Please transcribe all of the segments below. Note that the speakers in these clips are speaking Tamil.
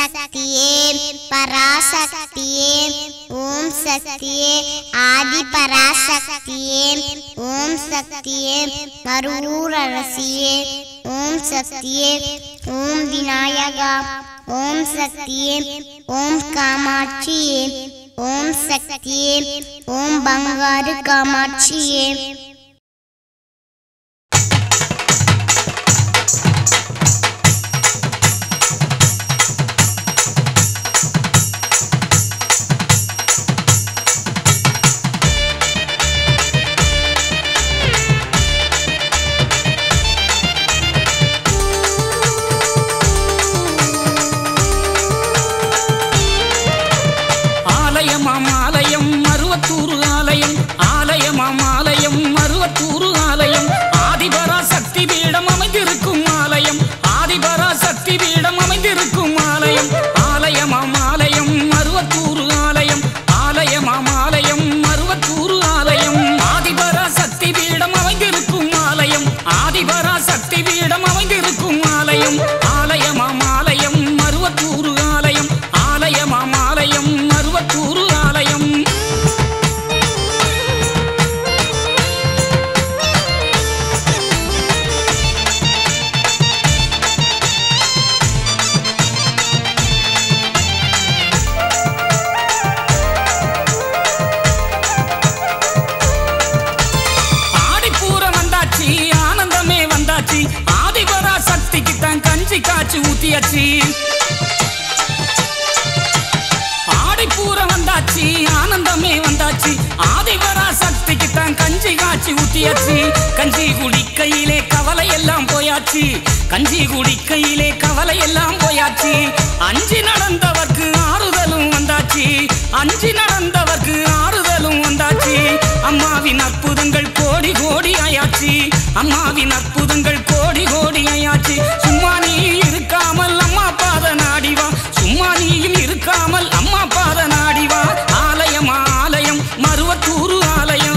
சக்தியே பராசக்தியே ஓம் சக்தியே ஆதி பராசக்தியே ஓம் சக்தியே மருவூர் அரசியே ஓம் சக்தியே ஓம் விநாயகா ஓம் சக்தியே ஓம் காமாட்சியே ஓம் சக்தியே ஓம் பங்காரு காமாட்சியே ஆலயமாம் ஆலயம் மருவத்தூர் ஆலயம் ஆலயமாம் ஆலயம் மருவத்தூர் ஆலயம் ஆதிபரா சக்தி பீடம் அமைந்திருக்கும் ஆலயம் ஆதிபரா சக்தி பீடம் அமைந்திருக்கும் ஆலயம் ஆலயமாம் ஆலயம் மருவத்தூர் ஆலயம் ஆலயமாம் ஆலயம் மருவத்தூர் ஆலயம் ஆதிபரா சக்தி பீடம் அமைந்திருக்கும் ஆலயம் ஆதிபரா சக்தி பீடம் அமைந்திருக்கும் ஆலயம் ஆலயமாம் ஆலயம் மருவத்தூர் ஆலயம் ஆலயமாம் ஆலயம் மருவத்தூர் ஆலயம் ஆடிப்பூரம் வந்தாச்சு ஆனந்தமே வந்தாச்சு ஆதிபரா சக்திக்கு தான் கஞ்சி காய்ச்சி ஊத்தியாச்சு ஆடிப்பூரம் வந்தாச்சு ஆனந்தமே வந்தாச்சு ஆதிபரா சக்திக்கு தான் கஞ்சி காய்ச்சி ஊத்தியாச்சு கஞ்சி குடிக்கையிலே கவலை எல்லாம் போயாச்சு கஞ்சி குடிக்கையிலே கவலை எல்லாம் போயாச்சு அஞ்சு நடந்தவர்க்கு ஆறுதலும் வந்தாச்சு அஞ்சு நடந்தவர்க்கு ஆறுதலும் வந்தாச்சு அம்மாவின் அற்புதங்கள் கோடி கோடி ஆயாச்சு அம்மாவின் அற்புதங்கள் கோடி கோடி ஆயாச்சு சும்மா நீ இருக்காமல் அம்மா பாத நாடிவா சும்மா நீயும் இருக்காமல் அம்மா பாத நாடிவா ஆலயம் ஆலயம் மருவத்தூர் ஆலயம்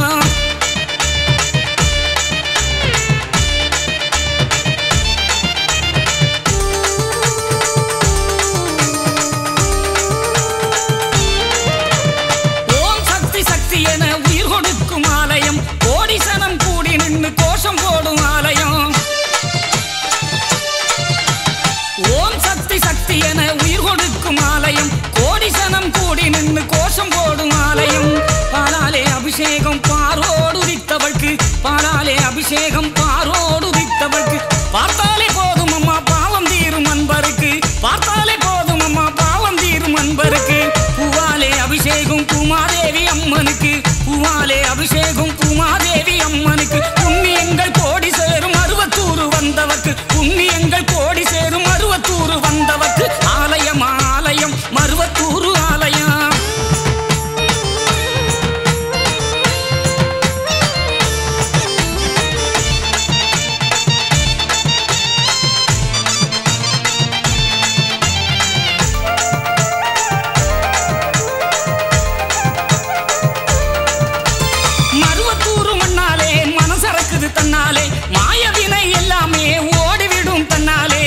ஓம் சக்தி சக்தி என உயிர் கொடுக்கும் ஆலயம் கோடி சனம் கூடி நின்று கோஷம் போடும் ஆலயம் ஓம் சக்தி சக்தி என உயிர் கொடுக்கும் ஆலயம் கோடி சனம் கூடி நின்று கோஷம் போடும் ஆலயம் பாலாலே அபிஷேகம் பாரோடு உதித்தவൾക്ക് பாலாலே அபிஷேகம் பாரோடு உதித்தவൾക്ക് பார்த்தாலே போதும் அம்மா பாவம் தீரும் அன்பருக்கு பார்த்தாலே போதும் அம்மா பாவம் தீரும் அன்பருக்கு பூவாலே அபிஷேகம் பூமாதேவி அம்மனுக்கு பூவாலே அபிஷேகம் பூமாதேவி அம்மனுக்கு புண்ணியங்கள் கோடி சேரும் அருவத்தூர் வந்தவர்க்கு புண்ணியங்கள் கோடி சேரும் அருவத்தூர் வந்தவர்க்கு ஆலயம் ஆலயம் மருவத்தூர் ஆலயம் மருவத்தூர் மண்ணாலே மனசறக்குது தன்னாலே மாயவினை எல்லாமே ஓடிவிடும் தன்னாலே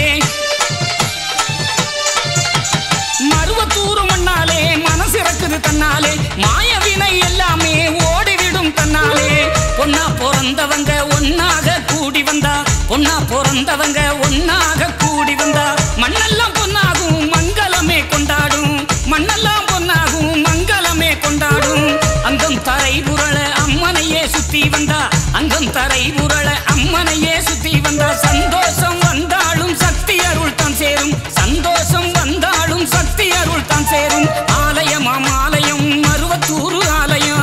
மருவத்தூர் மண்ணாலே மனசிறக்குது தன்னாலே மாயவினை எல்லாமே ஓடிவிடும் தன்னாலே பொன்னா பிறந்தவங்க ஒன்னாக கூடி வந்தா பொன்னா பிறந்தவங்க ஒன்னாக கூடி வந்தா மண்ணெல்லாம் பொன்னாகும் மங்களமே கொண்டாடும் மண்ணெல்லாம் பொன்னாகும் மங்களமே கொண்டாடும் அங்கம் தரை புரள அம்மனையே சுத்தி வந்தா அங்கம் தரை புரள அம்மனையே சுத்தி வந்தா சந்தோஷம் வந்தாலும் சக்தி அருள் தான் சேரும் சந்தோஷம் வந்தாலும் சக்தி அருள் தான் சேரும் ஆலயமாம் ஆலயம் மருவத்தூர் ஆலயம்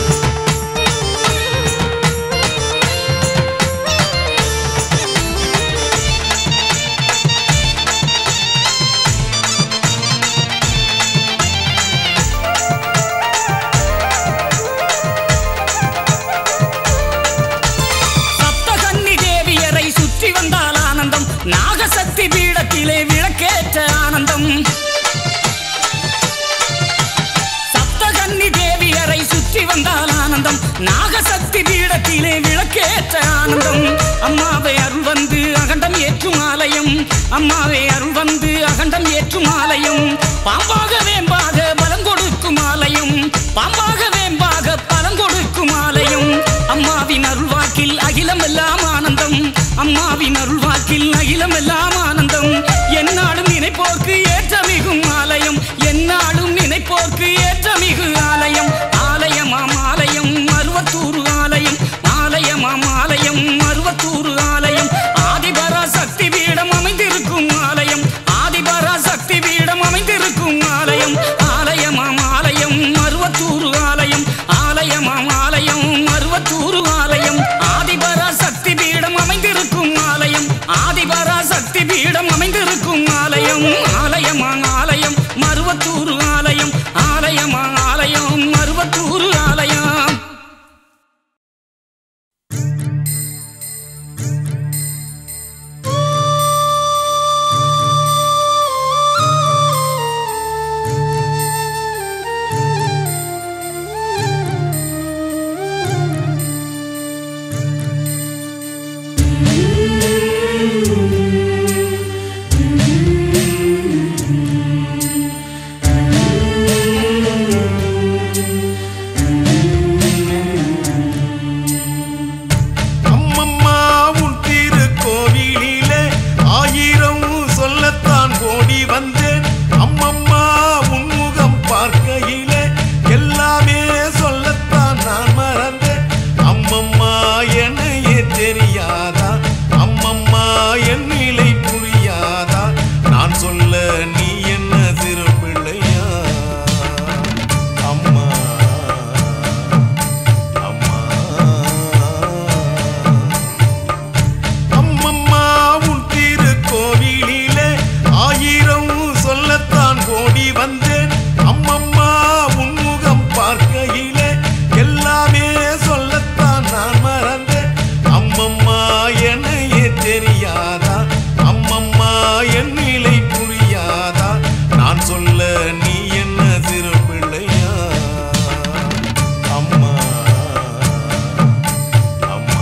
சப்தகன்னி தேவியரை சுற்றி வந்தால் ஆனந்தம் நாகசக்தி பீடத்திலே விளக்கேற்ற ஆனந்தம் சப்தகன்னி தேவியரை சுற்றி வந்தால் ஆனந்தம் நாகசக்தி பீடத்திலே விளக்கேற்ற ஆனந்தம் அம்மாவை அருள் வந்து அகண்டம் ஏற்றும் ஆலயம் அம்மாவை அருள் வந்து அகண்டம் ஏற்றும் ஆலயம் பாம்பாக வேம்பாக பலம் கொடுக்கும் ஆலயம் பாம்பாக வேம்பாக பலம் கொடுக்கும் ஆலயம் அம்மாவின் அருள்வாக்கில் அகிலம் எல்லாம் ஆனந்தம் அம்மாவின் அருள்வாக்கில் அகிலம் எல்லாம் ஆனந்தம் என்னாலும் நினைப்போர்க்கு ஏற்றமிகும் ஆலயம் என்னாலும் நினைப்போர்க்கு ஏற்றமிகு ஆலயம் ஆலயமாம் ஆலயம் மருவத்தூர் ஆலயம் ஆலயமாம் ஆலயம் மருவத்தூர் ஆலயம் ஆதிபரா சக்தி பீடம் அமைந்திருக்கும் ஆலயம் ஆதிபரா சக்தி பீடம் அமைந்திருக்கும் ஆலயம் ஆலயமாம் ஆலயம் மருவத்தூர் ஆலயம் ஆலயமாம் ஆலயம் மருவத்தூர் ஆலயம் ஆதிபரா சக்தி பீடம் அமைந்திருக்கும் ஆலயம் ஆதிபரா சக்தி பீடம் அமைந்திருக்கும் ஆலயம் ஆலயமாங் ஆலயம் மருவத்தூர் ஆலயம் ஆலயமாங் ஆலயம் மருவத்தூர் ஆலயம் அம்மம்மா உன் திருக்கோவிலிலே ஆயிரம் சொல்லத்தான் ஓடி வந்தேன் அம்மம்மா உன் முகம் பார்க்கையிலே எல்லாமே சொல்லத்தான் நான் மறந்தேன் அம்மம்மா என்னையே தெரியாதா அம்மம்மா என் நிலை புரியாதா நான் சொல்ல நீ என்ன சிறு பிள்ளையா அம்மா அம்மா அம்மம்மா உன் திருக்கோவிலிலே ஆயிரம் சொல்லத்தான் ஓடி வந்தேன் அம்மம்மா உன் முகம் பார்க்கையிலே எல்லாமே சொல்லத்தான் நான் மறந்தேன் அம்மம்மா என்னையே தெரியாதா அம்மம்மா என் நிலை புரியாதா நான் சொல்ல நீ என்ன சிறு பிள்ளையா அம்மா அம்மா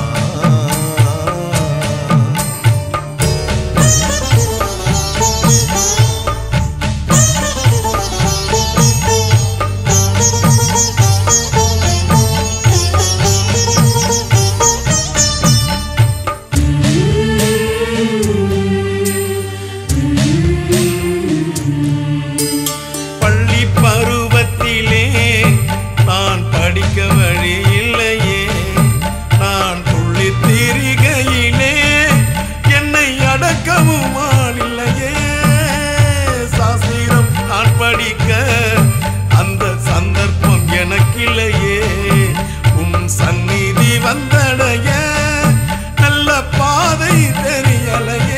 பள்ளி பருவத்திலே நான் படிக்க வழி இல்லையே நான் துள்ளி திரிகையிலே என்னை அடக்கவும் ஆள் இல்லையே சாஸ்திரம் நான் படிக்க அந்த சந்தர்ப்பம் எனக்கில்லையே உன் சந்நிதி வந்தடைய நல்ல பாதை தெரியலையே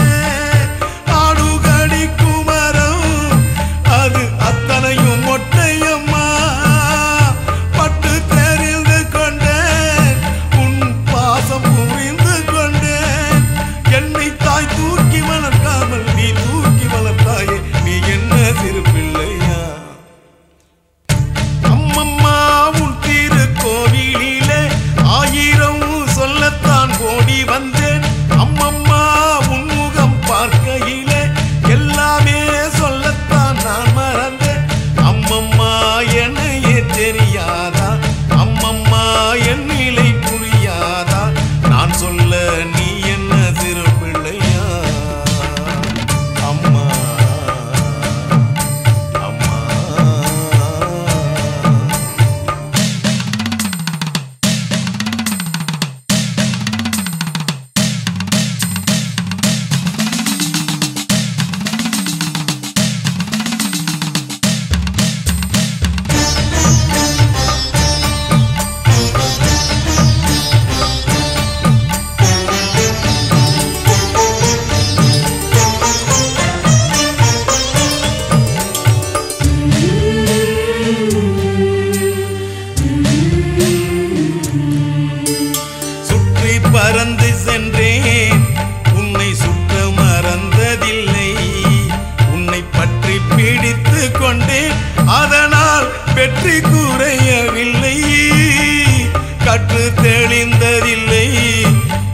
ஆடுகடி குமரம் அது அத்தனையும் மொட்டையம்மா பட்டு தெரிந்து கொண்டேன் உன் பாசம் புரிந்து கொண்டேன் என்னை தாய் தூக்கி வளர்க்காமல் நீ தூக்கி வளர்த்தாயே நீ என்ன சிறு பிள்ளையா அம்மம்மா உன் திருக்கோவிலிலே ஆயிரம் சொல்லத்தான் ஓடி வந்தேன் அம்மம்மா உன் முகம் பார்க்கையிலே எல்லாமே சொல்லத்தான் நான் மறந்தேன் அம்மம்மா என்னையே தெரியாதா அம்மம்மா என் நிலை புரியாதா நான் சொல்ல நீ என்ன சிறு பிள்ளையா அம்மா அம்மா சுற்றி பறந்து சென்றேன் உன்னை சுற்ற மறந்ததில்லை உன்னை பற்றி பிடித்து கொண்டேன் அதனால் வெற்றி குறையவில்லை கற்று தெளிந்ததில்லை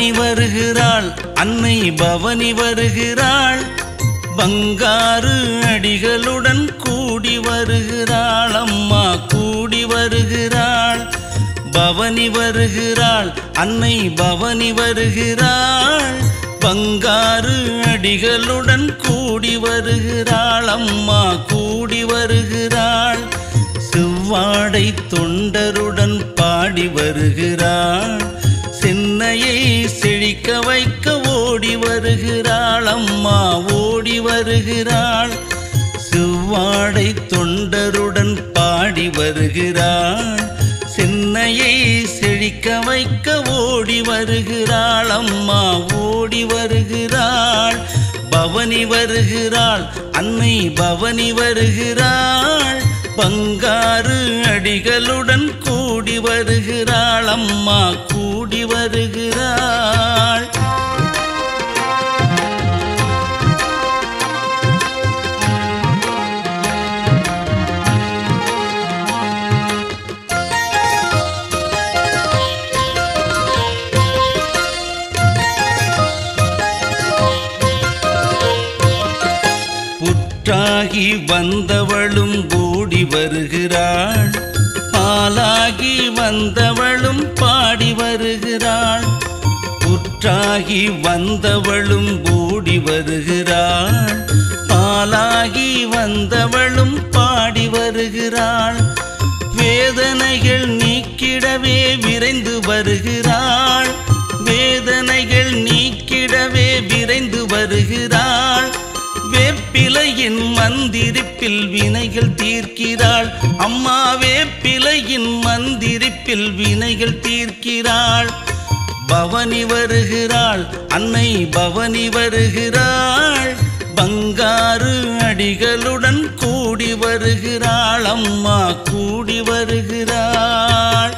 பவனி வருகிறாள் அன்னை பவனி வருகிறாள் பங்காரு அடிகளுடன் கூடி வருகிறாள் அம்மா கூடி வருகிறாள் பவனி வருகிறாள் அன்னை பவனி வருகிறாள் பங்காரு அடிகளுடன் கூடி வருகிறாள் அம்மா கூடி வருகிறாள் செவ்வாடை தொண்டருடன் பாடி வருகிறாள் சென்னையை செழிக்க வைக்க ஓடி வருகிறாள் அம்மா ஓடி வருகிறாள் செவ்வாடை தொண்டருடன் பாடி வருகிறாள் சென்னையை செழிக்க வைக்க ஓடி வருகிறாள் அம்மா ஓடி வருகிறாள் பவனி வருகிறாள் அன்னை பவனி வருகிறாள் பங்காரு அடிகளுடன் கூடி வருகிறாள் அம்மா கூடி வருகிறாள் புற்றாகி வந்தவளும் ஓடி வருகிறாள் பாலாகி வந்தவளும் பாடி வருகிறாள் புற்றாகி வந்தவளும் ஓடி வருகிறாள் பாலாகி வந்தவளும் பாடி வருகிறாள் வேதனைகள் நீக்கிடவே விரைந்து வருகிறாள் வேதனைகள் நீக்கிடவே விரைந்து வருகிறாள் வேப்பிலையின் மந்திரிப்பில் வினைகள் தீர்க்கிறாள் அம்மா வேப்பிலையின் மந்திரிப்பில் வினைகள் தீர்க்கிறாள் பவனி வருகிறாள் அன்னை பவனி வருகிறாள் பங்காரு அடிகளுடன் கூடி வருகிறாள் அம்மா கூடி வருகிறாள்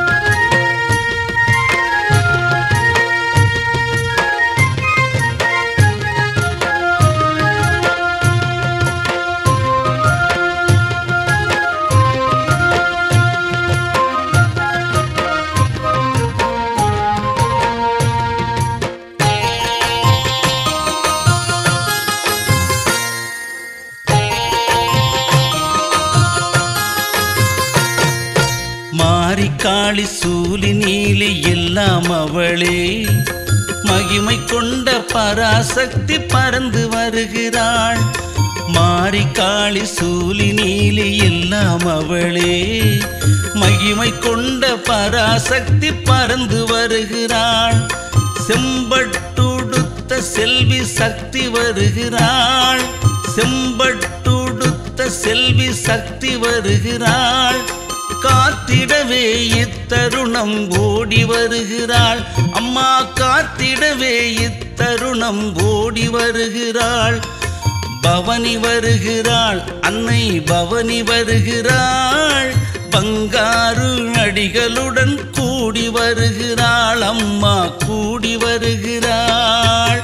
மாரிக்காளி சூலி நீலி எல்லாம் அவளே மகிமை கொண்ட பராசக்தி பறந்து வருகிறாள் மாரிக்காளி சூலி நீலி எல்லாம் அவளே மகிமை கொண்ட பராசக்தி பறந்து வருகிறாள் செம்பட்டுடுத்த செல்வி சக்தி வருகிறாள் செம்பட்டுடுத்த செல்வி சக்தி வருகிறாள் காத்திடவே இத்தருணம் ஓடி வருகிறாள் அம்மா காத்திடவே இத்தருணம் ஓடி வருகிறாள் பவனி வருகிறாள் அன்னை பவனி வருகிறாள் பங்காரு அடிகளுடன் கூடி வருகிறாள் அம்மா கூடி வருகிறாள்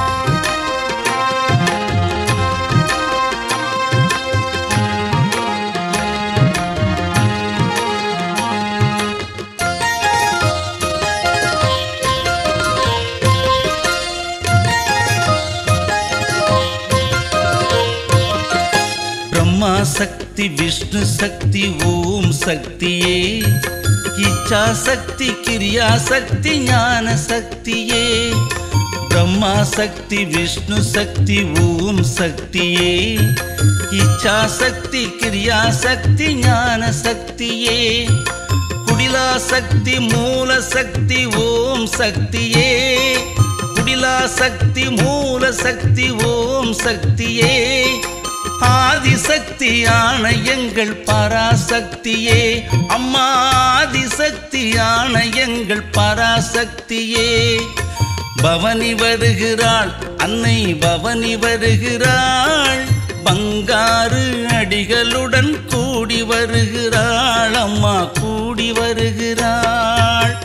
பிரம்மா சக்தி விஷ்ணு சக்தி ஓம் சக்தியே இச்சா சக்தி கிரியா சக்தி ஞான சக்தியே பிரம்மா சக்தி விஷ்ணு சக்தி ஓம் சக்தியே இச்சா சக்தி கிரியா சக்தி ஞான சக்தியே குடிலா சக்தி மூல சக்தி ஓம் சக்தியே குடிலா சக்தி மூல சக்தி ஓம் சக்தியே ஆதிசக்தி ஆணையங்கள் பராசக்தியே அம்மா ஆதிசக்தி ஆணையங்கள் பராசக்தியே பவனி வருகிறாள் அன்னை பவனி வருகிறாள் பங்காரு அடிகளுடன் கூடி வருகிறாள் அம்மா கூடி வருகிறாள்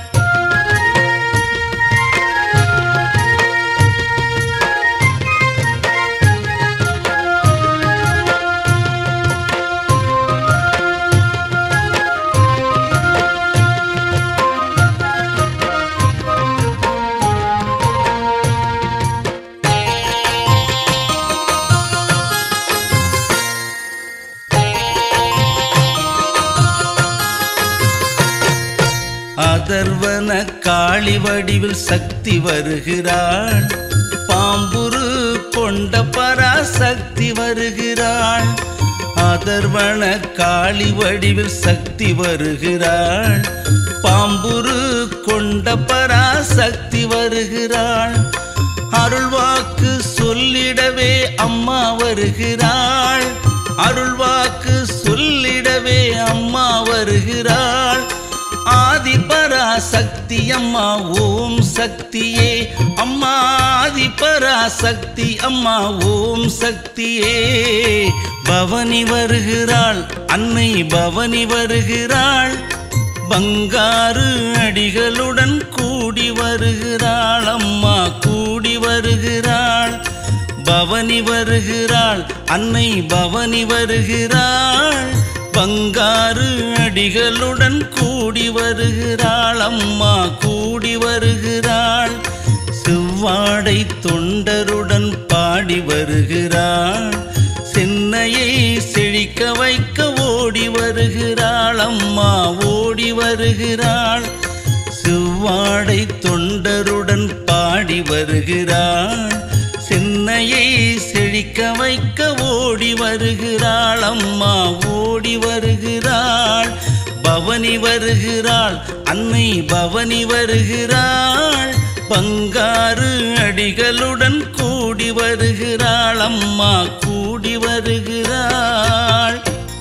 அதர்வன காளி வடிவில் சக்தி வருகிறாள் பாம்புரு கொண்ட பராசக்தி வருகிறாள் அதர்வன காளி வடிவில் சக்தி வருகிறாள் பாம்புரு கொண்ட பராசக்தி வருகிறாள் அருள்வாக்கு சொல்லிடவே அம்மா வருகிறாள் அருள்வாக்கு சொல்லிடவே அம்மா வருகிறாள் ஆதி பராசக்தி அம்மா ஓம் சக்தியே அம்மா ஆதி பராசக்தி அம்மா ஓம் சக்தியே பவனி வருகிறாள் அன்னை பவனி வருகிறாள் பங்காரு அடிகளுடன் கூடி வருகிறாள் அம்மா கூடி வருகிறாள் பவனி வருகிறாள் அன்னை பவனி வருகிறாள் பங்காரு அடிகளுடன் கூடி வருகிறாள் அம்மா கூடி வருகிறாள் செவ்வாடை தொண்டருடன் பாடி வருகிறாள் சென்னையை செழிக்க வைக்க ஓடி வருகிறாள் அம்மா ஓடி வருகிறாள் செவ்வாடை தொண்டருடன் பாடி வருகிறாள் சென்னையை செழிக்க வைக்க ஓடி வருகிறாள் அம்மா ஓடி வருகிறாள் பவனி வருகிறாள் அன்னை பவனி வருகிறாள் பங்காரு அடிகளுடன் கூடி வருகிறாள் அம்மா கூடி வருகிறாள்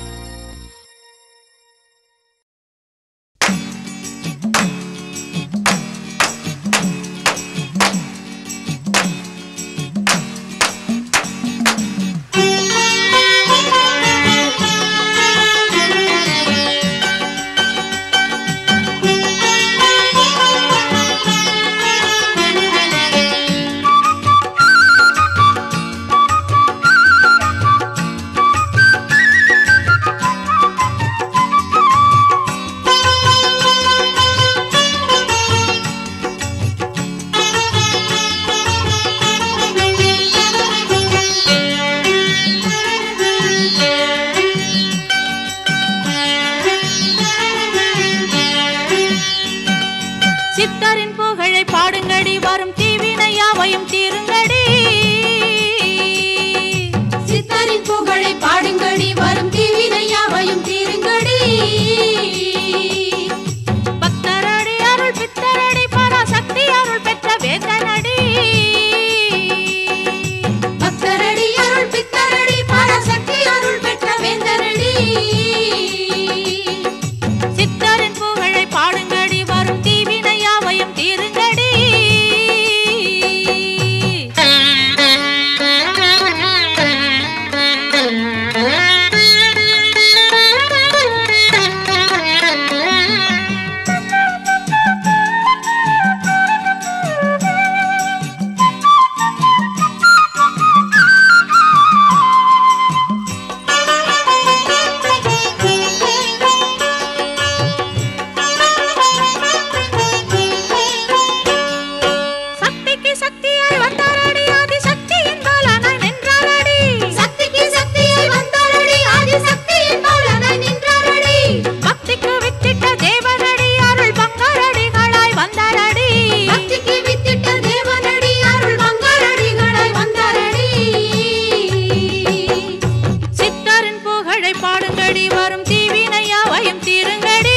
சித்தரின் புகழை பாடுங்கடி வரும் தீவினையாவையும் தீருங்கடி சித்தரின் புகழை பாடுங்கடி வரும் தீவினையாவையும் தீருங்கடி பக்தரடி அருள் பித்தரடி பராசக்தி அருள் பெற்ற வேந்தனடி பக்தரடி அருள் பித்தரடி பராசக்தி அருள் பெற்ற வேந்தரடி சித்தரின் புகழை பாடுங்கடி வரும் தீவினையாவையும் தீருங்கடி சக்திக்கு சக்தியாய் வந்தாரடி ஆதி சக்தியின் பாலனாய் நின்றாரடி சக்திக்கு சக்தியாய் வந்தாரடி ஆதி சக்தியின் பாலனாய் நின்றாரடி பக்திக்கு வித்திட்ட தேவனடி அருள் பங்காரடிகளாய் வந்தாரடி பக்திக்கு வித்திட்ட தேவனடி அருள் மங்காரடிகளாய் வந்தாரடி சித்தரின் புகழை பாடுங்கடி வரும் தீவினையாவையும் தீருங்கடி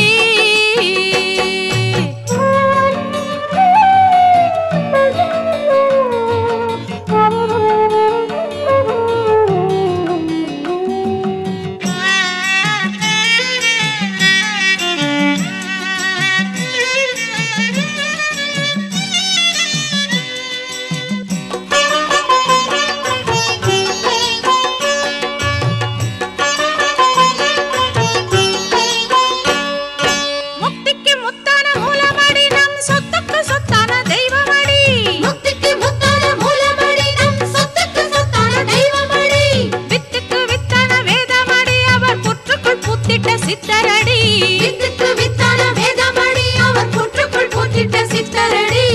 முக்திக்கு முத்தான மூலமடி நம் சொத்துக்கு சொத்தான தெய்வமடி முக்திக்கு முத்தான மூலமடி நம் சொத்துக்கு சொத்தான தெய்வமடி வித்துக்கு வித்தான வேதமடி அவர் புற்றுக்குள் புத்திட்ட சித்தரடி வித்துக்கு வித்தான வேதமடி அவர் புற்றுக்குள் பூத்திட்ட சித்தரடி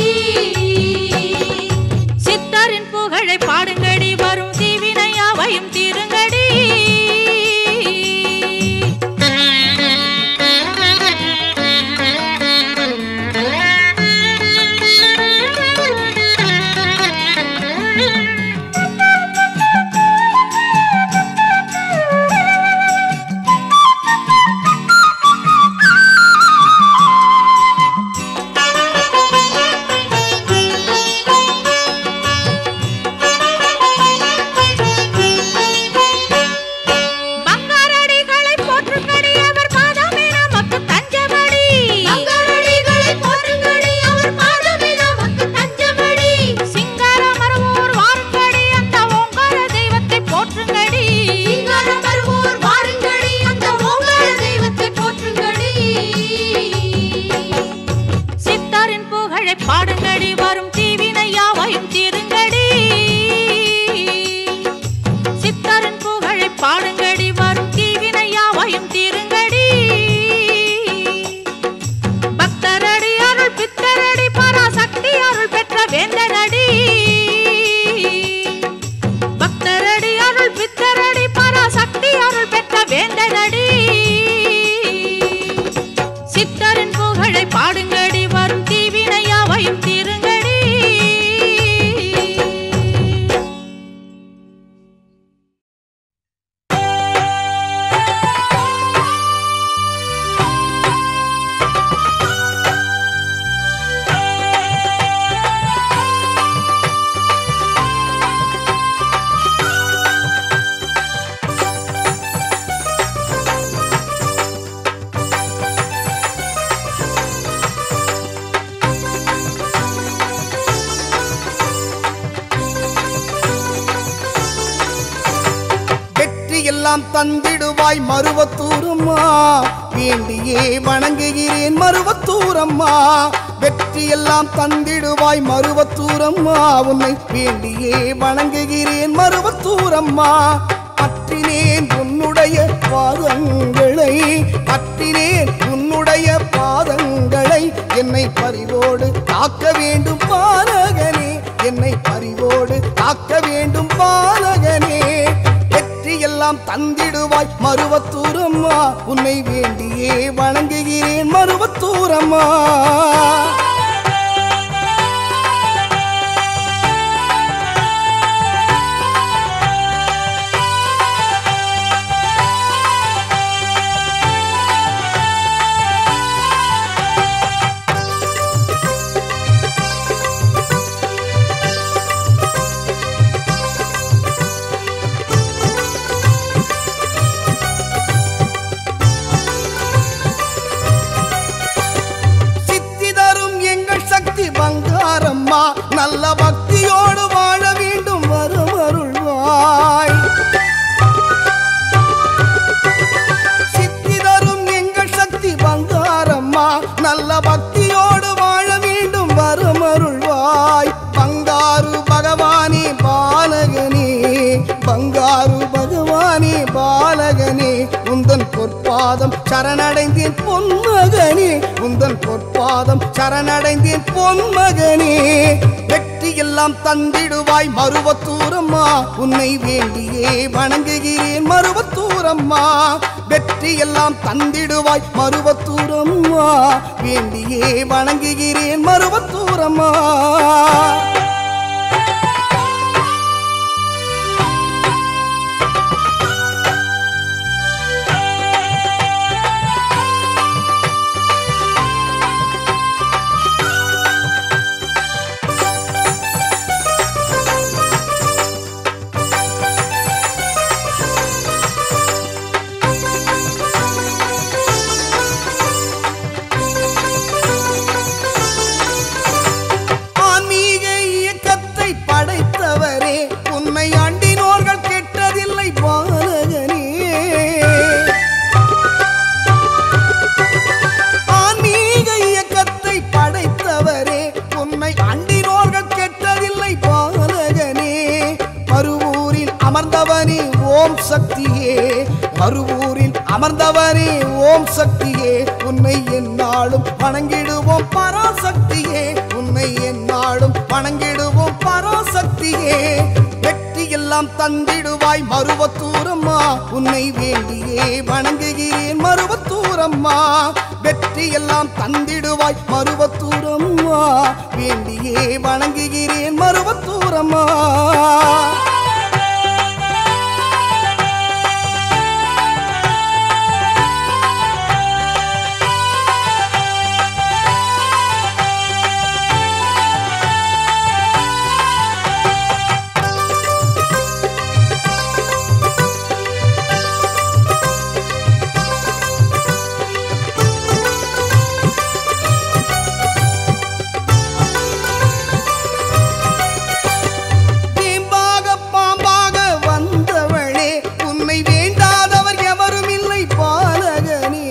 சித்தரின் புகழை பாடுங்கடி வரும் தீவினையாவையும் தீருங்கடி எல்லாம் தந்திடுவாய் மருவத்தூரம்மா வேண்டியே வணங்குகிறேன் மருவத்தூரம்மா வெற்றி எல்லாம் தந்திடுவாய் மருவத்தூரம்மா உன்னை வேண்டியே வணங்குகிறேன் மருவத்தூரம்மா பற்றினேன் உன்னுடைய பாதங்களை பற்றினேன் உன்னுடைய பாதங்களை என்னை பறிவோடு காக்க வேண்டும் பாலகனே என்னை பறிவோடு காக்க வேண்டும் பாலகனே வெற்றி எல்லாம் தந்திடுவாய் மருவத்தூரம்மா உன்னை வேண்டியே வணங்குகிறேன் மருவத்தூரம்மா சித்தி தரும் எங்கள் சக்தி பங்காரம்மா நல்ல பக்தியோடு வாழ வேண்டும் வரும் அருள்வாய் சித்தி தரும் எங்கள் சக்தி பங்காரம்மா நல்ல பக்தியோடு வாழ வேண்டும் வரும் அருள்வாய் பங்காரு பகவானே பாலகனே பங்காரு பகவானே பாலகனே உந்தன் பொற்பாதம் சரணடைந்தேன் பொன்மகனே உந்தன் பொற்பாதம் சரணடைந்தேன் பொன்மகனே வெற்றி எல்லாம் தந்திடுவாய் மருவத்தூரம்மா உன்னை வேண்டியே வணங்குகிறேன் மருவத்தூரம்மா வெற்றி எல்லாம் தந்திடுவாய் மருவத்தூரம்மா வேண்டியே வணங்குகிறேன் மருவத்தூரம்மா ஆன்மீக இயக்கத்தை படைத்தவரே உன்னை அண்டினோர்கள் கெட்டதில்லை பாலகனே ஆன்மீக இயக்கத்தை படைத்தவரே உன்னை அண்டினோர்கள் கெட்டதில்லை பாலகனே மறுவூரில் அமர்ந்தவனே ஓம் சக்தியே மறுவூரில் அமர்ந்தவனே ஓம் சக்தியே உன்னை எந்நாளும் வணங்கிடுவோம் பராசக்தியே உன்னை எந்நாளும் வணங்கிடுவோம் பராசக்தியே வெற்றி எல்லாம் தந்திடுவாய் மருவத்தூரம்மா உன்னை வேண்டியே வணங்குகிறேன் மருவத்தூரம்மா வெற்றி எல்லாம் தந்திடுவாய் மருவத்தூரம்மா வேண்டியே வணங்குகிறேன் மருவத்தூரம்மா வேம்பாக பாம்பாக வந்தவளே உன்னை வேண்டாதவர் எவரும் இல்லை பாலகனே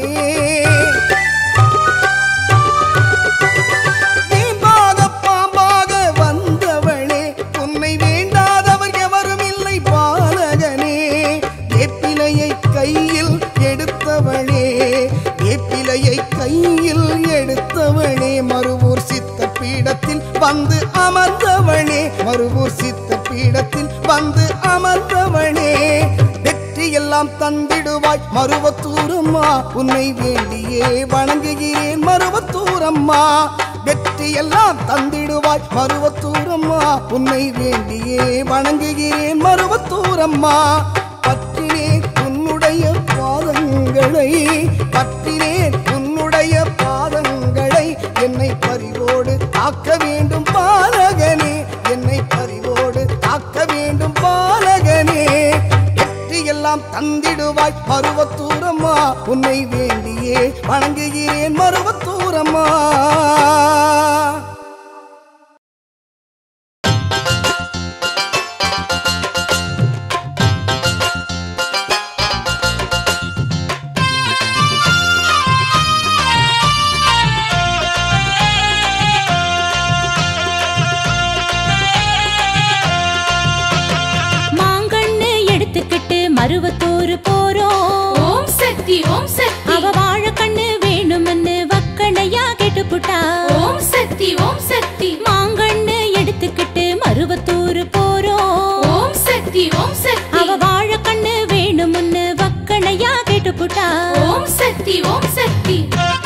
வேம்பாக பாம்பாக வந்தவளே உன்னை வேண்டாதவர் எவரும் இல்லை பாலகனே வேப்பிலையை கையில் எடுத்தவளே வேப்பிலையை கையில் எடுத்தவளே மறுவூர் சித்த பீடத்தில் வந்து அமர்ந்தவளே மறுவூர் சித்த பீடத்தில் வந்து அமர்ந்தவளே வெற்றி எல்லாம் தந்திடுவாய் மருவத்தூரம்மா உன்னை வேண்டியே வணங்குகிறேன் மருவத்தூரம்மா வெற்றி எல்லாம் தந்திடுவாய் மருவத்தூரம்மா உன்னை வேண்டியே வணங்குகிறேன் மருவத்தூரம்மா பற்றினேன் உன்னுடைய பாதங்களை பற்றினேன் உன்னுடைய பாதங்களை என்னை பறிவோடு காக்க வேண்டும் பாலகனே என்னை பறிவோடு காக்க வேண்டும் பாலகனே வெற்றி எல்லாம் தந்திடுவாய் மருவத்தூரம்மா உன்னை வேண்டியே வணங்குகிறேன் மருவத்தூரம்மா மருவத்தூர் போறோம் ஓம் சக்தி ஓம் சக்தி அவ வாழ கண்ணு வேணும்னு வக்கணையா கெட்டுப்புட்டா ஓம் சக்தி ஓம் சக்தி மாங்கண்ணு எடுத்துக்கிட்டு மருவத்தூர் போறோம் ஓம் சக்தி ஓம் சக்தி அவ வாழ கண்ணு வேணும்னு வக்கணையா கெட்டுப்புட்டா ஓம் சக்தி ஓம் சக்தி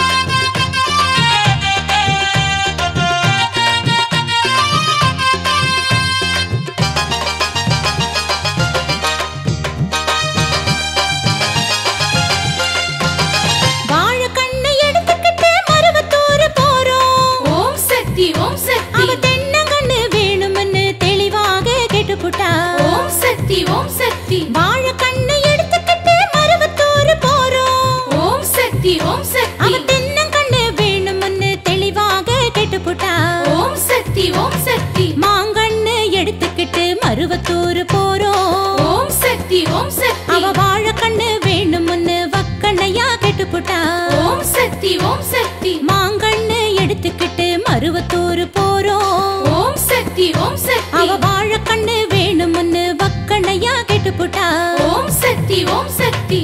வாழ கண்ணு எடுத்துக்கிட்டு மருவத்தூர் போறோம் ஓம் சக்தி ஓம் சக்தி அவ தென்னங்கண்ணு வேணும்னு தெளிவாக கெட்டுப்புட்டா ஓம் சக்தி ஓம் சக்தி வாழ கண்ணு எடுத்துக்கிட்டு மருவத்தூர் போறோம் ஓம் சக்தி ஓம் அவ சக்தி தென்னங்கண்ணு வேணும்னு தெளிவாக கெட்டுப்புட்டா ஓம் சக்தி ஓம் சக்தி மாங்கண்ணு எடுத்துக்கிட்டு மருவத்தூர் போறோம் ஓம் சக்தி ஓம் சக்தி அவ வாழ கண்ணு வேணும்னு வக்கணையா கெட்டுப்புட்டா ஓம் சக்தி ஓம் சக்தி மாங்கண்ணு எடுத்துக்கிட்டு மருவத்தூர் போறோம் ஓம் சக்தி ஓம் சக்தி அவ வாழ கண்ணு வேணும்னு வக்கணையா கெட்டுப்புட்டா ஓம் சக்தி ஓம் சக்தி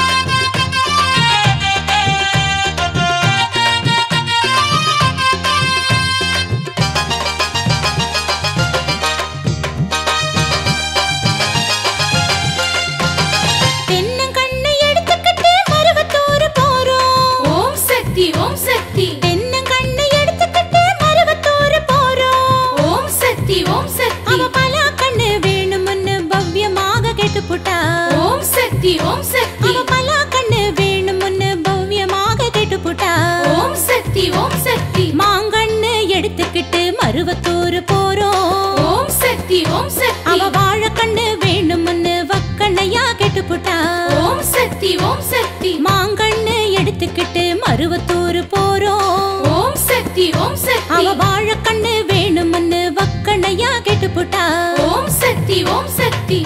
தென்னங்கண்ணு எடுத்துக்கிட்டு மருவத்தூர் போறோம் ஓம் சக்தி ஓம் சக்தி தென்னங்கண்ணு எடுத்துக்கிட்டு மருவத்தூர் போறோம் ஓம் சக்தி ஓம் சக்தி அவ பலா கண்ணு வேணும்னு பவ்யமாக கெட்டுப்புட்டா ஓம் சக்தி ஓம் சக்தி அவ பலா கண்ணு வேணும்னு பவ்யமாக கெட்டுப்புட்டா ஓம் சக்தி ஓம் சக்தி மாங்கண்ணு எடுத்துக்கிட்டு மருவத்தூர் போறோம் ஓம் சக்தி ஓம் சக்தி அவ வாழ கண்ணு வேணும்னு வக்கணையா கெட்டுப்புட்டா ஓம் சக்தி ஓம் சக்தி மாங்கண்ணு எடுத்துக்கிட்டு மருவத்தூர் போறோம் ஓம் சக்தி ஓம் சக்தி அவ வாழ கண்ணு வேணும்னு வக்கணையா கெட்டுப்புட்டா ஓம் சக்தி ஓம் சக்தி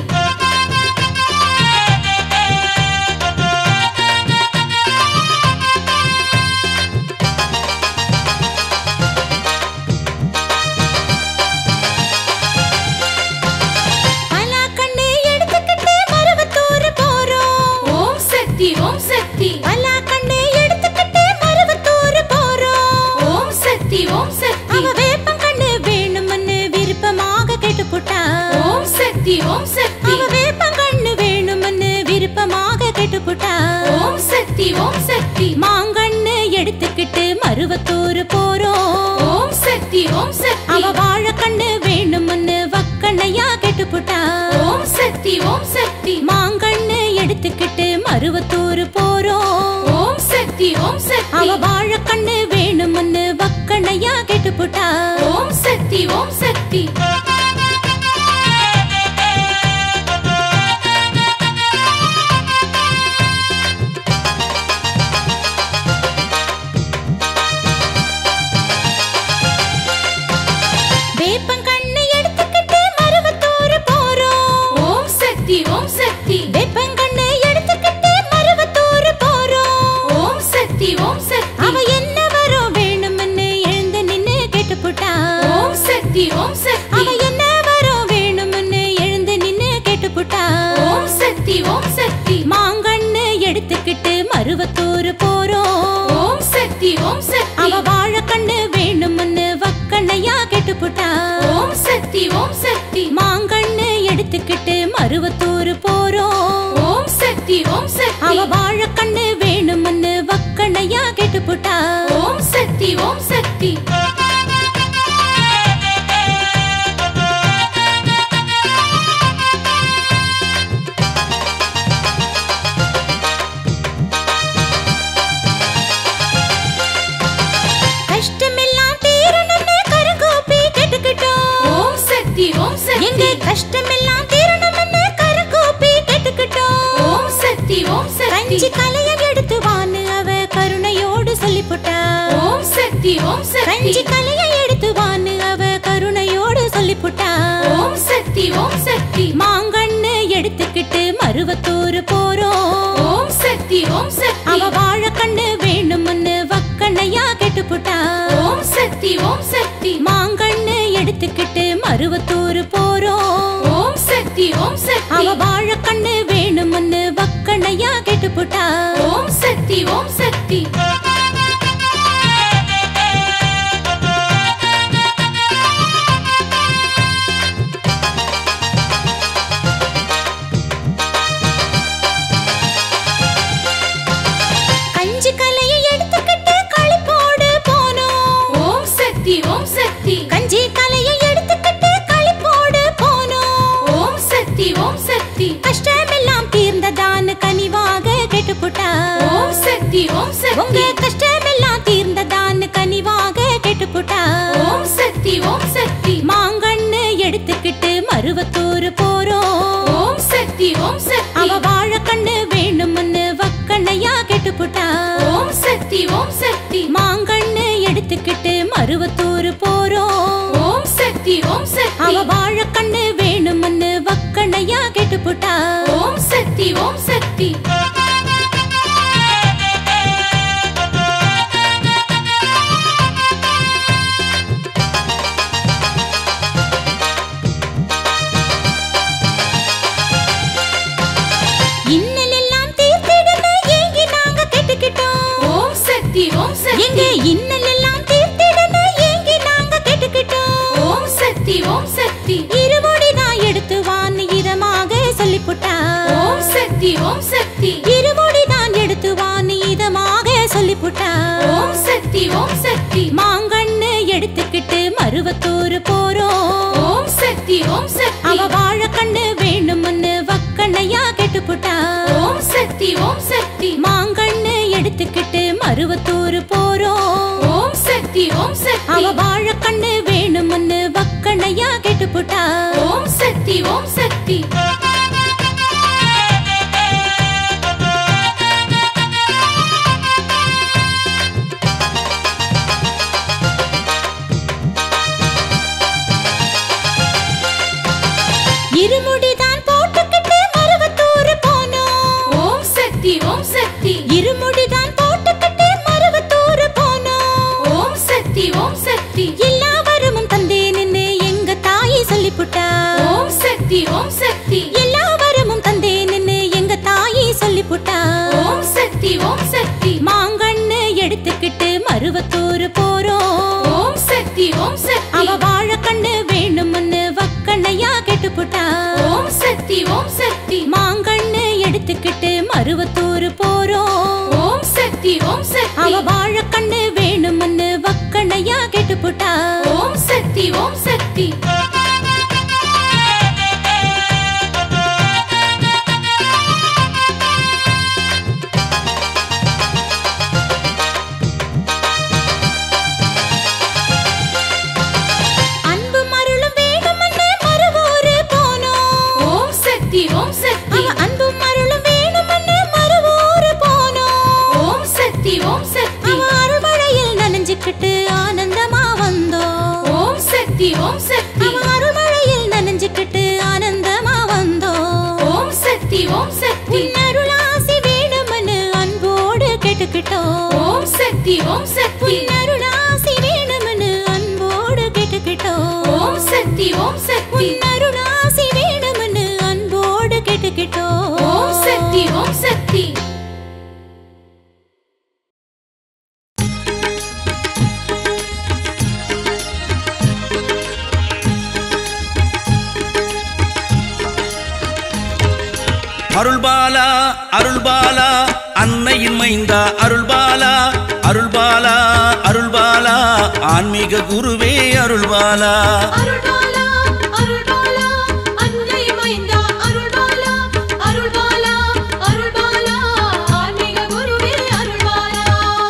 பலா கண்ணு எடுத்துக்கிட்டு மருவத்தூர் போறோம் ஓம் சக்தி ஓம் சக்தி பலா கண்ணு எடுத்துக்கிட்டு மருவத்தூர் போறோம் ஓம் சக்தி ஓம் சக்தி அவ வேப்பங்கண்ணு வேணும்னு விருப்பமாக கெட்டுப்புட்டா ஓம் சக்தி ஓம் சக்தி அவ வேப்பங்கண்ணு வேணும்னு விருப்பமாக கெட்டுப்புட்டா ஓம் சக்தி ஓம் சக்தி மாங்கண்ணு எடுத்துக்கிட்டு மருவத்தூர் போறோம் ஓம் சக்தி ஓம் சக்தி அவ வாழ கண்ணு வேணும்னு வக்கணையா கெட்டுப்புட்டா ஓம் சக்தி ஓம் சக்தி மாங்கண்ணு எடுத்துக்கிட்டு மருவத்தூர் போறோம் ஓம் சக்தி ஓம் சக்தி அவ வாழ கண்ணு வேணும்னு வக்கணையா கெட்டுப்புட்டா ஓம் சக்தி ஓம் சக்தி வேப்பங்கண்ணு எடுத்துக்கிட்டு மருவத்தூர் போறோம் ஓம் சக்தி ஓம் சக்தி வேப்பங்கண்ணு எடுத்துக்கிட்டு மருவத்தூர் போறோம் ஓம் சக்தி ஓம் சக்தி அவ என்ன வரும் வேணும்னு எழுந்து நின்னு கெட்டுப்புட்டா ஓம் சக்தி ஓம் அவ சக்தி என்ன வரும் வேணும்னு எழுந்து நின்னு கெட்டுப்புட்டா ஓம் சக்தி ஓம் சக்தி மாங்கண்ணு எடுத்துக்கிட்டு மருவத்தூர் போறோம் ஓம் சக்தி ஓம் சக்தி அவ வாழ கண்ணு வேணும்னு வக்கணையா கெட்டுப்புட்டா ஓம் சக்தி ஓம் சக்தி மாங்கண்ணு எடுத்துக்கிட்டு மருவத்தூர் போறோம் ஓம் சக்தி ஓம் சக்தி அவ வாழ கண்ணு வேணும்னு வக்கணையா கெட்டுப்புட்டா ஓம் சக்தி ஓம் சக்தி கஷ்டமெல்லாம் தீரணும்னு கருங்கோப்பி கேட்டுக்கிட்டோம் ஓம் சக்தி ஓம் எங்க சக்தி கஷ்டமெல்லாம் தீரணும்னு கருங்கோப்பி கேட்டுக்கிட்டோம் ஓம் சக்தி ஓம் சக்தி கஞ்சி கலைய எடுத்து வான்னு அவ கருணையோடு சொல்லிப்புட்டா ஓம் சக்தி ஓம் சக்தி கஞ்சி கலைய எடுத்து வான்னு அவ கருணையோடு சொல்லிப்புட்டா ஓம் சக்தி ஓம் சக்தி மாங்கண்ணு எடுத்துக்கிட்டு மருவத்தூர் போறோம் ஓம் சக்தி ஓம் சக்தி அவ வாழ கண்ணு வேணும்னு வக்கண்ணையா கெட்டுப்புட்டா ஓம் சக்தி ஓம் சக்தி மாங்கண்ணு எடுத்துக்கிட்டு மருவத்தூர் போறோம் ஓம் சக்தி ஓம் சக்தி அவ வாழ கண்ணு வேணும்னு வக்கண்ணையா கெட்டு போட்டா ஓம் சக்தி ஓம் சக்தி கஞ்சி கலையை எடுத்துக்கிட்டு களிப்போடு போனோம் ஓம் சக்தி ஓம் சக்தி கஞ்சி கலையை எடுத்துக்கிட்டு களிப்போடு போனோம் ஓம் சக்தி ஓம் சக்தி கஷ்டமெல்லாம் தீர்ந்ததான்னு கனிவாக கெட்டு போட்டா ஓம் சக்தி ஓம் உங்க சக்தி கஷ்டமெல்லாம் தீர்ந்ததான்னு கனிவாக கெட்டு போட்டா ஓம் சக்தி ஓம் சக்தி மாங்கண்ணு எடுத்துக்கிட்டு மருவத்தூர் போறோம் ஓம் சக்தி ஓம் சக்தி அவ வாழைக்கண்ணு வேணும்னு வக்கண்ணையா கெட்டு போட்டா ஓம் சக்தி ஓம் சக்தி மாங்கண்ணு எடுத்துக்கிட்டு மருவத்தூர் போறோம் ஓம் சக்தி ஓம் சக்தி அவ வாழைக்கண்ணு வேணும்னு வக்கண்ணையா கெட்டு போட்டா ஓம் சக்தி ஓம் சக்தி இன்னல் எல்லாம் தீர்த்திடுன்னு ஏங்கி நாங்க கேட்டுக்கிட்டோம் ஓம் சக்தி ஓம் சக்தி எங்க இன்னல் எல்லாம் தீர்த்திடுன்னு ஏங்கி நாங்க கேட்டுக்கிட்டோம் ஓம் சக்தி ஓம் சக்தி இருமுடி தான் எடுத்து வான்னு இதமாக சொல்லிப்புட்டா ஓம் சக்தி ஓம் சக்தி இருமுடி தான் எடுத்து வான்னு இதமாக சொல்லிப்புட்டா ஓம் சக்தி ஓம் சக்தி மாங்கண்ணு எடுத்துக்கிட்டு மருவத்தூர் போறோம் ஓம் சக்தி ஓம் சக்தி அவ வாழைக்கண்ணு வேணும்னு வக்கண்ணையா கெட்டுப்புட்டா ஓம் சக்தி ஓம் சக்தி மாங்கண்ணு எடுத்துக்கிட்டு மருவத்தூர் போறோம் ஓம் சக்தி ஓம் சக்தி அவ வாழைக்கண்ணு வேணும்னு வக்கண்ணையா கெட்டுப்புட்டா ஓம் சக்தி ஓம் சக்தி இருமுடிதான் போட்டுக்கிட்டு மருவத்தூர் போனோம் ஓம் சக்தி ஓம் சக்தி இருமுடிதான் போட்டுக்கிட்டு மருவத்தூர் போனோம் ஓம் சக்தி ஓம் சக்தி எல்லா வரமும் தந்தேன்னு எங்க தாயி சொல்லிப்புட்டா ஓம் சக்தி ஓம் சக்தி எல்லா வரமும் தந்தேன்னு எங்க தாயி சொல்லிப்புட்டா ஓம் சக்தி ஓம் சக்தி மாங்கண்ணு எடுத்துக்கிட்டு மருவத்தூர் போறோம் ஓம் சக்தி ஓம் சக்தி அவ வாழைக்கண்ணு வேணும்னு வக்கண்ணையா கெட்டுப்புட்டா ஓம் சக்தி ஓம் சக்தி மாங்கண்ணு எடுத்துக்கிட்டு மருவத்தூர் போறோம் ஓம் சக்தி ஓம் சக்தி அவ வாழைக்கண்ணு வேணும்னு வக்கண்ணையா கெட்டுப்புட்டா ஓம் சக்தி ஓம் சக்தி அன்பு மருளும் வேணும்னு மறுவூரு போனோம் ஓம் சக்தி ஓம் சக்தி அவ அன்பு மருளும் வேணும்னு மறுவூரு போனோம் ஓம் சக்தி ஓம் சக்தி அவ அருள்மழையில் நனைஞ்சுக்கிட்டு ஆனந்தமா வந்தோம் ஓம் சக்தி ஓம் சக்தி அவ அருள்மழையில் நனைஞ்சுக்கிட்டு ஆனந்தமா வந்தோம் ஓம் சக்தி ஓம் சக்தி உன் அருளாசி வேணும்னு அன்போடு கேட்டுக்கிட்டோம் ஓம் சக்தி ஓம் சக்தி உன் அருளாசி வேணும்னு அன்போடு கேட்டுக்கிட்டோம் ஓம் சக்தி ஓம் சக்தி உன் அருளாசி வேணும்னு அன்போடு கேட்டுக்கிட்டோம் ஓம் சக்தி ஓம் சக்தி அருள்பாலா அருள்பாலா அன்னையின் மைந்தா அருள்பாலா அருள்பாலா அருள்பாலா ஆன்மீக குருவே அருள்பாலா அருள்பாலா அருள்பாலா அன்னை மைந்தா அருள்பாலா அருள்பாலா அருள்பாலா ஆன்மீக குருவே அருள்பாலா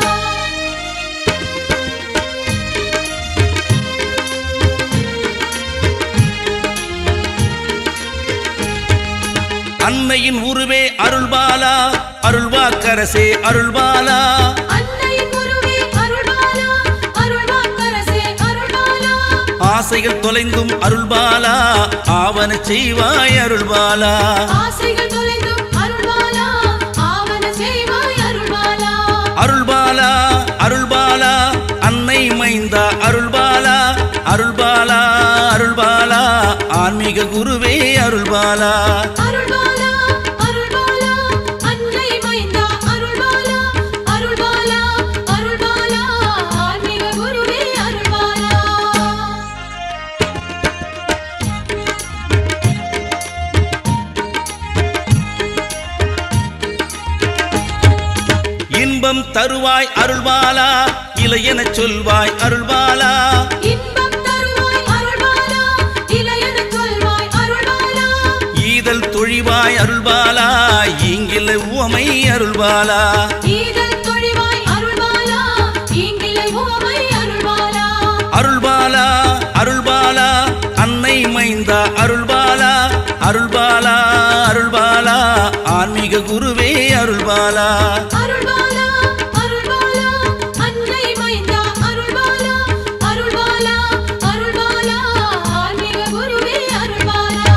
அன்னையின் உருவே அருள்பாலா அருள்வாக்கரசே அருள்பாலா அன்னை குருவே அருள்பாலா அருள்வாக்கரசே அருள்பாலா ஆசைகள் தொலைந்தும் அருள்பாலா ஆவன செய்வாய் அருள்பாலா ஆசைகள் தொலைந்தும் அருள்பாலா ஆவன செய்வாய் அருள்பாலா அருள்பாலா அருள்பாலா அன்னை மைந்தா அருள்பாலா அருள்பாலா அருள்பாலா ஆன்மீக குருவே அருள்பாலா அருள்பாலா அருள்பாலா அன்னை இன்பம் தருவாய் அருள்பாலா இளையெனச் சொல்வாய் அருள்பாலா இன்பம் தருவாய் அருள்பாலா இளையனச் சொல்வாய் அருள்பாலா ஈதல் தொழிவாய் அருள்பாலா இங்கில உவமை அருள்பாலா ஈதல் தொழிவாய் அருள்பாலா ஈங்கிலை உவமை அருள்பாலா அருள்பாலா அருள்பாலா அன்னை மைந்தா அருள்பாலா அருள்பாலா அருள்பாலா ஆன்மீக குருவே அருள்பாலா அருள்பாலா அருள்பாலா அன்னை மைந்தா அருள்பாலா அருள்பாலா அருள்பாலா ஆன்மீக குருவே அருள்பாலா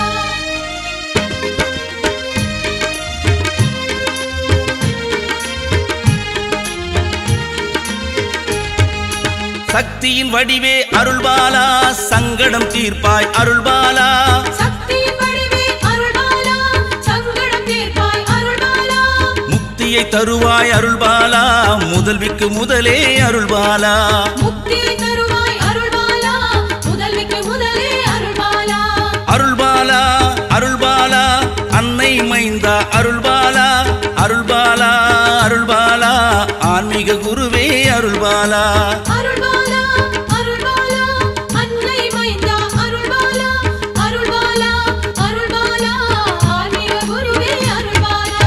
சக்தியின் வடிவே அருள்பாலா சங்கடம் தீர்ப்பாய் அருள்பாலா சக்தியின் வடிவே அருள்பாலா சங்கடம் தீர்ப்பாய் அருள்பாலா முக்தியை தருவாய் அருள்பாலா முதல்விக்கு முதலே அருள்பாலா முக்தியை தருவாய் அருள்பாலா முதல்விக்கு முதலே அருள்பாலா அருள்பாலா அருள்பாலா அன்னை மைந்தா அருள்பாலா அருள்பாலா அருள்பாலா ஆன்மீக குருவே அருள்பாலா அருள்பாலா அருள்பாலா அன்னை மைந்தா அருள்பாலா அருள்பாலா அருள்பாலா ஆன்மீக குருவே அருள்பாலா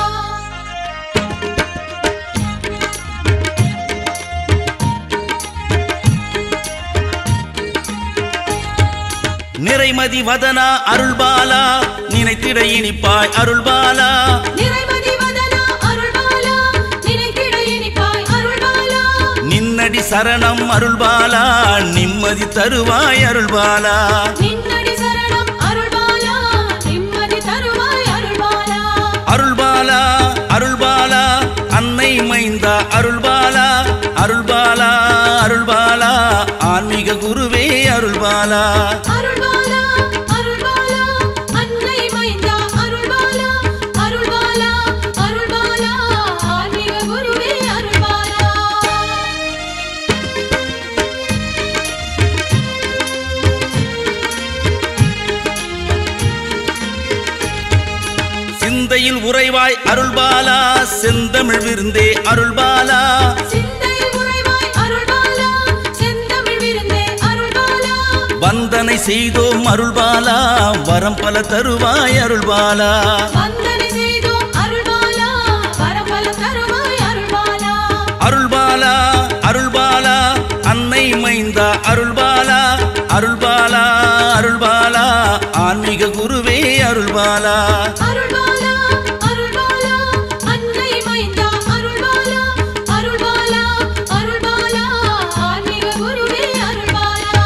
நிறைமதி வதனா அருள்பாலா நினைத்திட இனிப்பாய் அருள்பாலா நிறைமதி வதனா அருள்பாலா நினைத்திட இனிப்பாய் அருள்பாலா நின்னடி சரணம் அருள்பாலா நிம்மதி தருவாய் அருள்பாலா நின்னடி சரணம் அருள்பாலா நிம்மதி தருவாய் அருள்பாலா அருள்பாலா அருள்பாலா அன்னை மைந்தா அருள்பாலா அருள்பாலா அருள்பாலா ஆன்மீக குருவே அருள்பாலா அருள்பாலா அருள்பாலா அன்னை மைந்தா அருள்பாலா அருள்பாலா அருள்பாலா ஆன்மீக குருவே அருள்பாலா சிந்தையில் உறைவாய் அருள்பாலா செந்தமிழ் விருந்தே அருள்பாலா சிந்தையில் உறைவாய் அருள்பாலா செந்தமிழ் விருந்தே அருள்பாலா வந்தனை செய்தோம் அருள்பாலா வரம் பல தருவாய் அருள்பாலா வந்தனை செய்தோம் அருள்பாலா வரபல தருவாய் அருள்பாலா அருள்பாலா அருள்பாலா அன்னை மைந்தா அருள்பாலா அருள்பாலா அருள்பாலா ஆன்மீக குருவே அருள்பாலா அருள்பாலா அருள்பாலா அன்னை மைந்தா அருள்பாலா அருள்பாலா அருள்பாலா ஆன்மீக குருவே அருள்பாலா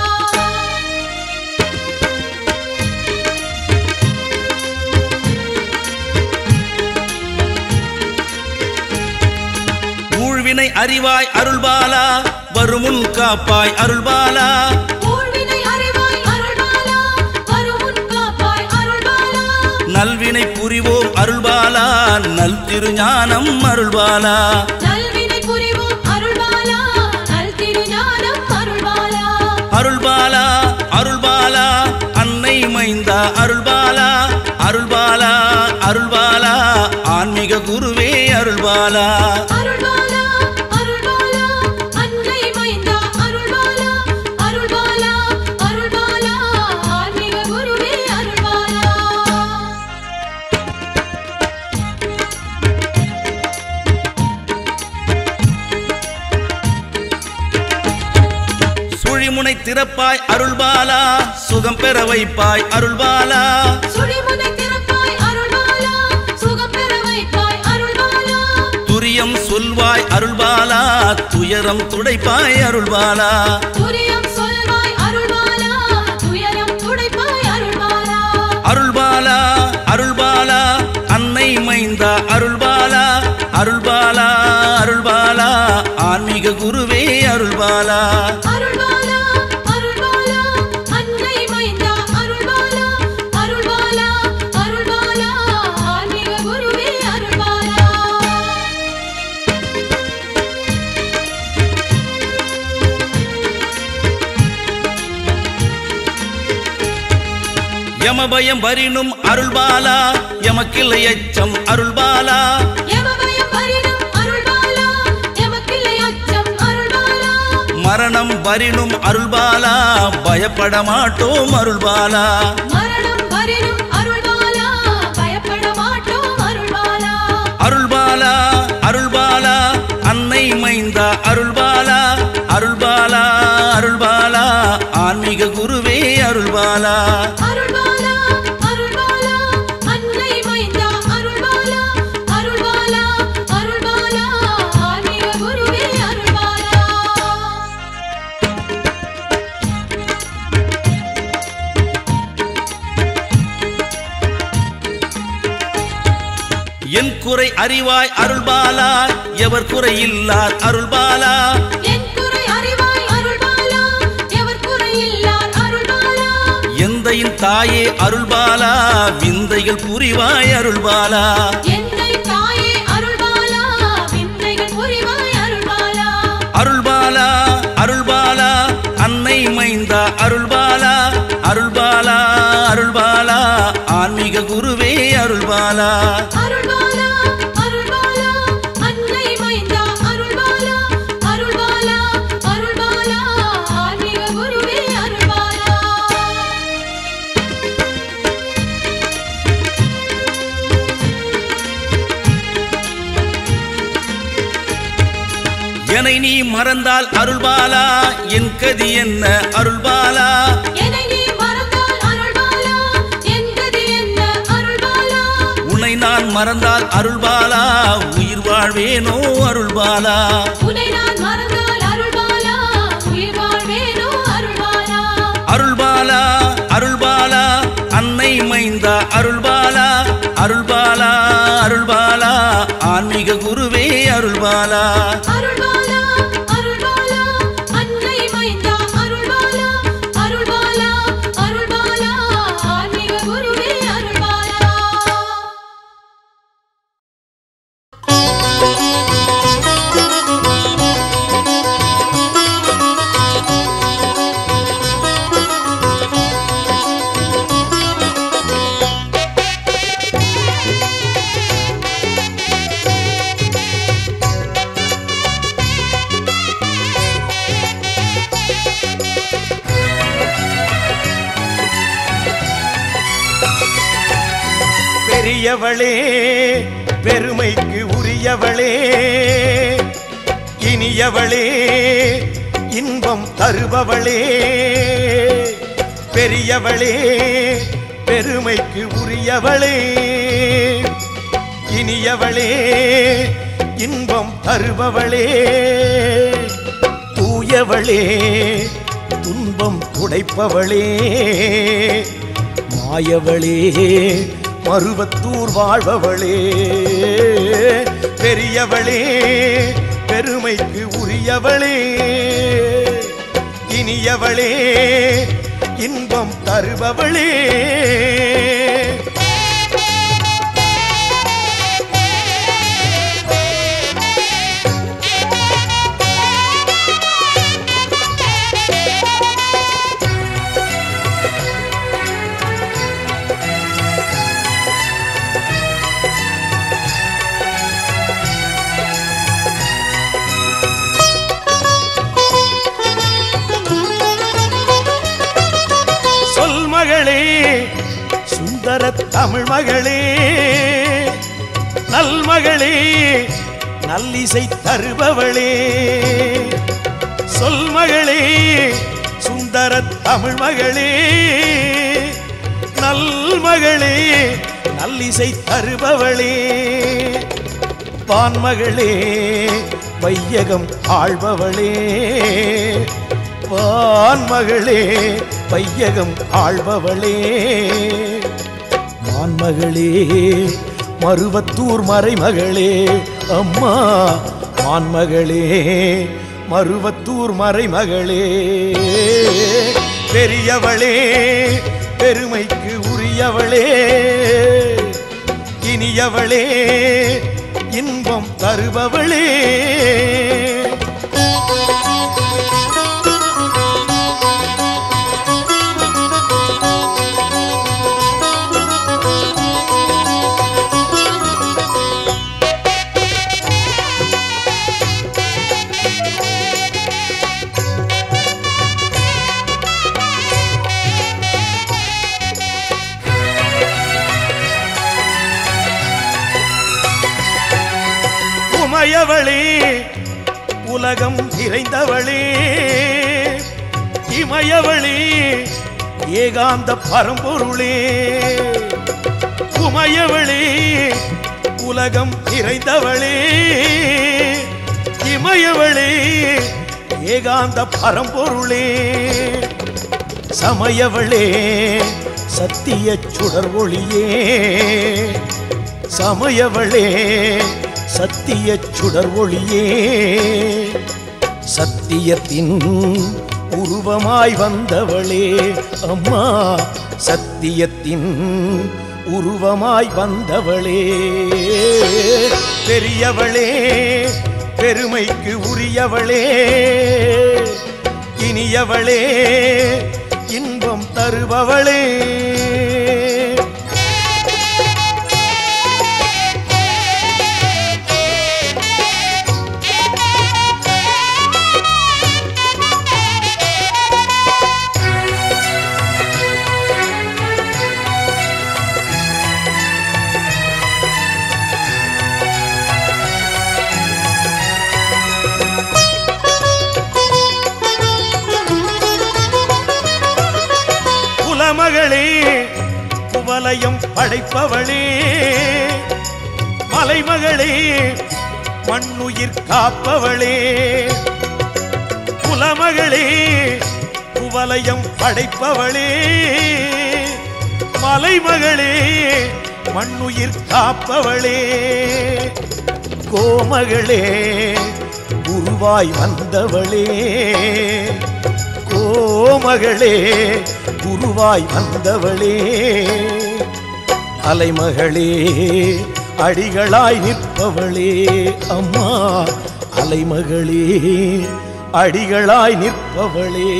ஊழ்வினை அறிவாய் அருள்பாலா வருமுன் காப்பாய் அருள்பாலா ஊழ்வினை அறிவாய் அருள்பாலா வருமுன் காப்பாய் அருள்பாலா நல்வினை புரிவோம் அருள்பாலா நல் திருஞானம் அருள்பாலா நல்வினை புரிவோம் அருள்பாலா நல் திருஞானம் அருள்பாலா அருள்பாலா அருள்பாலா அன்னை மைந்தா அருள்பாலா அருள்பாலா அருள்பாலா ஆன்மீக குருவே அருள்பாலா அருள்பாலா அருள்பாலா அன்னை மைந்தா அருள்பாலா அருள்பாலா அருள்பாலா ஆன்மீக குருவே அருள்பாலா சுழிமுனை திறப்பாய் அருள்பாலா சுகம் பெற வைப்பாய் அருள்பாலா சுழிமுனை திறப்பாய் அருள்பாலா சுகம் பெற வைப்பாய் அருள்பாலா துரியம் சொல்வாய் அருள்பாலா துயரம் துடைப்பாய் அருள்பாலா துரியம் சொல்வாய் அருள்பாலா துயரம் துடைப்பாய் அருள்பாலா அருள்பாலா அருள்பாலா அன்னை மைந்தா அருள்பாலா அருள்பாலா அருள்பாலா ஆன்மீக குருவே அருள்பாலா அருள்பாலா அருள்பாலா அன்னை மைந்தா அருள்பாலா அருள்பாலா அருள்பாலா ஆன்மீக குருவே அருள்பாலா யமபயம் வரினும் அருள்பாலா எமக்கில்லை அச்சம் அருள்பாலா யமபயம் வரினும் அருள்பாலா மரணம் வரினும் அருள்பாலா பயப்பட மாட்டோம் அருள்பாலா மரணம் வரினும் அருள்பாலா பயப்பட மாட்டோம் அருள்பாலா அருள்பாலா அருள்பாலா அன்னை மைந்தா அருள்பாலா அருள்பாலா அருள்பாலா ஆன்மீக குருவே அருள்பாலா அருள்பாலா அருள்பாலா அன்னை மைந்தா அருள்பாலா அருள்பாலா அருள்பாலா ஆன்மீக குருவே அருள்பாலா என் குறை அறிவாய் அருள்பாலா எவர் குறை இல்லார் அருள்பாலா என் குறை அறிவாய் அருள்பாலா எவர் குறை இல்லார் அருள்பாலா எந்தையின் தாயே அருள்பாலா விந்தைகள் புரிவாய் அருள்பாலா என்னை தாயே அருள்பாலா விந்தைகள் புரிவாய் அருள்பாலா அருள்பாலா அருள்பாலா அன்னை மைந்தா அருள்பாலா அருள்பாலா அருள்பாலா ஆன்மீக குருவே அருள்பாலா அருள்பாலா அருள்பாலா அன்னை மைந்தா அருள்பாலா அருள்பாலா அருள்பாலா ஆன்மீக குருவே அருள்பாலா என்னை நீ மறந்தால் அருள்பாலா என் கதி என்ன அருள்பாலா என்னை நீ மறந்தால் அருள்பாலா என்கதி என்ன அருள்பாலா உன்னை நான் மறந்தால் அருள்பாலா உயிர் வாழ்வேனோ அருள்பாலா உன்னை நான் மறந்தால் அருள்பாலா உயிர் வாழ்வேனோ அருள்பாலா அருள்பாலா அருள்பாலா அன்னை மைந்தா அருள்பாலா அருள்பாலா அருள்பாலா ஆன்மீக குருவே அருள்பாலா அருள்பாலா அருள்பாலா அன்னை மைந்தா அருள்பாலா அருள்பாலா அருள்பாலா ஆன்மீக குருவே அருள்பாலா பெரியவளே பெருமைக்கு உரியவளே இனியவளே இன்பம் தருபவளே பெரியவளே பெருமைக்கு உரியவளே இனியவளே இன்பம் தருபவளே தூயவளே துன்பம் துடைப்பவளே மாயவளே மருவத்தூர் வாழ்பவளே பெரியவளே பெருமைக்கு உரியவளே இனியவளே இன்பம் தருபவளே சொல் மகளே சுந்தர தமிழ் மகளே நல்மகளே நல்லிசை தருபவளே சொல் மகளே சுந்தர தமிழ் மகளே நல்மகளே நல்லிசை தருபவளே பான்மகளே வையகம் ஆள்பவளே வான்மகளே வையகம் ஆள்பவளே மான்மகளே மருவத்தூர் மறைமகளே அம்மா மான்மகளே மருவத்தூர் மறைமகளே பெரியவளே பெருமைக்கு உரியவளே இனியவளே இன்பம் தருபவளே உமையவளே உலகம் நிறைந்தவளே இமயவளே ஏகாந்த பரம்பொருளே உமையவளே உலகம் நிறைந்தவளே இமயவளே ஏகாந்த பரம்பொருளே சமயவளே சத்திய சுடர் ஒளியே சமயவளே சத்திய சுடர் ஒளியே சத்தியத்தின் உருவமாய் வந்தவளே அம்மா சத்தியத்தின் உருவமாய் வந்தவளே பெரியவளே பெருமைக்கு உரியவளே இனியவளே இன்பம் தருபவளே குலமகளே குவலயம் படைப்பவளே மலைமகளே மண்ணுயிர் காப்பவளே குலமகளே குவலயம் படைப்பவளே மலைமகளே மண்ணுயிர் காப்பவளே கோமகளே குருவாய் வந்தவளே கோமகளே குருவாய் வந்தவளே அலைமகளே அடிகளாய் நிற்பவளே அம்மா அலைமகளே அடிகளாய் நிற்பவளே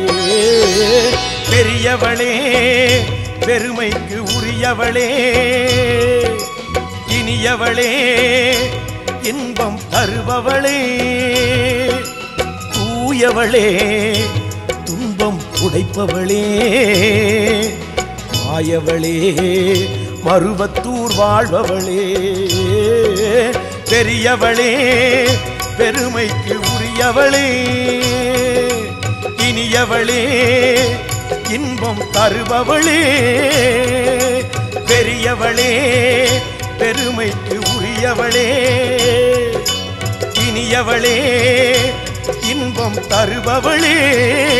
பெரியவளே பெருமைக்கு உரியவளே இனியவளே இன்பம் தருபவளே தூயவளே துன்பம் உடைப்பவளே மாயவளே மருவத்தூர் வாழ்பவளே பெரியவளே பெருமைக்கு உரியவளே இனியவளே இன்பம் தருபவளே பெரியவளே பெருமைக்கு உரியவளே இனியவளே இன்பம் தருபவளே